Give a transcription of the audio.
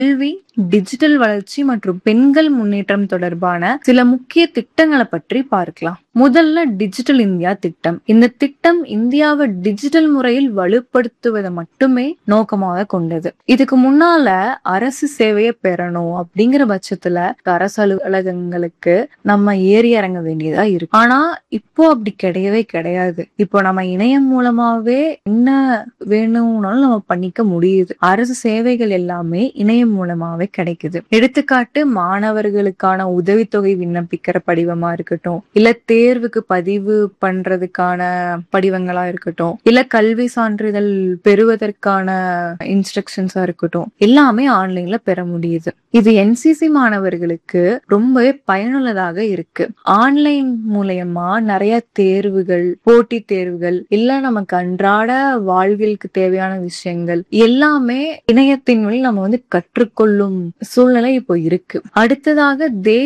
கல்வி டிஜிட்டல் வளர்ச்சி மற்றும் பெண்கள் முன்னேற்றம் தொடர்பான சில முக்கிய திட்டங்களை பற்றி பார்க்கலாம் முதல்ல டிஜிட்டல் இந்தியா திட்டம் இந்த திட்டம் இந்தியாவை டிஜிட்டல் முறையில் வலுப்படுத்துவதை மட்டுமே நோக்கமாக கொண்டது இதுக்கு முன்னால அரசு சேவையை பெறணும் அப்படிங்கிற பட்சத்துல அரசு அலுவலகங்களுக்கு நம்ம ஏறி இறங்க வேண்டியதா இருக்கு ஆனா இப்போ அப்படி கிடையவே கிடையாது இப்போ நம்ம இணையம் மூலமாவே என்ன வேணும்னாலும் நம்ம பண்ணிக்க முடியுது அரசு சேவைகள் எல்லாமே இணையம் மூலமாவே கிடைக்குது எடுத்துக்காட்டு மாணவர்களுக்கான உதவித்தொகை விண்ணப்பிக்கிற படிவமா இருக்கட்டும் இல்ல தேர்வுக்கு பதிவு பண்றதுக்கான படிவங்களா இருக்கட்டும் இல்ல கல்வி சான்றிதழ் பெறுவதற்கான இன்ஸ்ட்ரக்ஷன்ஸா இருக்கட்டும் எல்லாமே ஆன்லைன்ல பெற முடியுது இது என்சிசி மாணவர்களுக்கு ரொம்பவே பயனுள்ளதாக இருக்கு ஆன்லைன் மூலயமா நிறைய தேர்வுகள் போட்டி தேர்வுகள் இல்ல நமக்கு அன்றாட வாழ்விற்கு தேவையான விஷயங்கள் எல்லாமே இணையத்தின் வழி நம்ம வந்து கற்றுக்கொள்ளும் சூழ்நிலை இப்போ இருக்கு அடுத்ததாக தே